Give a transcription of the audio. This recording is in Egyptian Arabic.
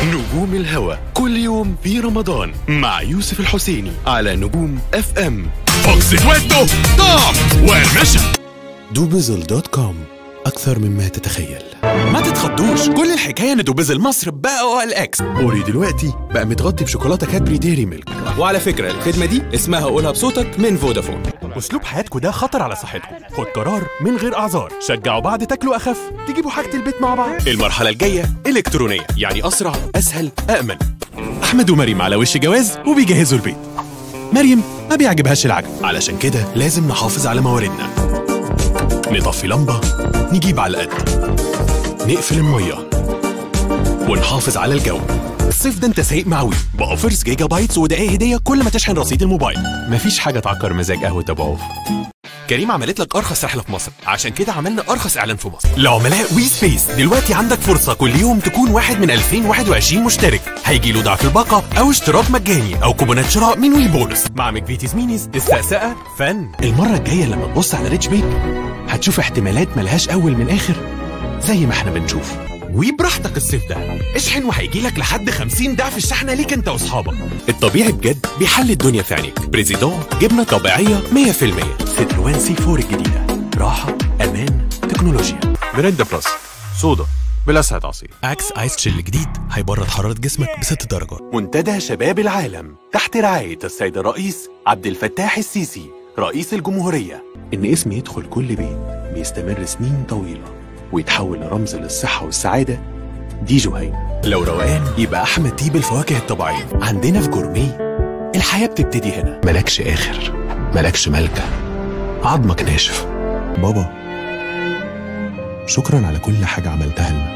نجوم الهوى كل يوم في رمضان مع يوسف الحسيني على نجوم اف ام فوكس دويتو طعم ورمشة دوبزل دوت كوم أكثر مما تتخيل ما تتخضوش كل الحكاية ان دوبيزل مصر بقى او ال اكس أوري دلوقتي بقى متغطي بشوكولاتة كادبري ديري ميلك وعلى فكرة الخدمة دي اسمها قولها بصوتك من فودافون اسلوب حياتكم ده خطر على صحتكم خد قرار من غير اعذار شجعوا بعض تاكلوا اخف تجيبوا حاجه البيت مع بعض المرحلة الجاية الكترونية يعني اسرع اسهل امن احمد ومريم على وش جواز وبيجهزوا البيت مريم ما بيعجبهاش العجب علشان كده لازم نحافظ على مواردنا نطفي لمبة نجيب على القد نقفل المية ونحافظ على الجو الصيف ده انت سايق مع وي باوفرز جيجا بايتس ودقايق هديه كل ما تشحن رصيد الموبايل مفيش حاجه تعكر مزاج قهوه ابو عوف كريم عملت لك ارخص رحله في مصر عشان كده عملنا ارخص اعلان في مصر لعملاء وي سبيس دلوقتي عندك فرصه كل يوم تكون واحد من 2021 مشترك هيجي له ضعف الباقه او اشتراك مجاني او كوبونات شراء من وي بونس مع مكفيتيز مينيز السقسقه فن المره الجايه لما تبص على ريتش بيك هتشوف احتمالات ملهاش اول من اخر زي ما احنا بنشوف وبراحتك الصيف ده اشحن وهيجي لك لحد 50 ضعف الشحنه ليك انت واصحابك الطبيعي بجد بيحل الدنيا في عينيك بريزيدون جبنه طبيعيه 100% ستروان سي 4 الجديده راحه امان تكنولوجيا بريندا بلس صودا بلسعة عصير اكس ايس تشيل الجديد هيبرد حراره جسمك بست درجات منتدى شباب العالم تحت رعايه السيد الرئيس عبد الفتاح السيسي رئيس الجمهوريه ان اسم يدخل كل بيت بيستمر سنين طويله ويتحول لرمز للصحه والسعاده دي جهينه لو روقان يبقى احمد تيب الفواكه الطبيعيه عندنا في جورميه الحياه بتبتدي هنا ملكش اخر ملكش ملكه عظمك ناشف بابا شكرا على كل حاجه عملتها لنا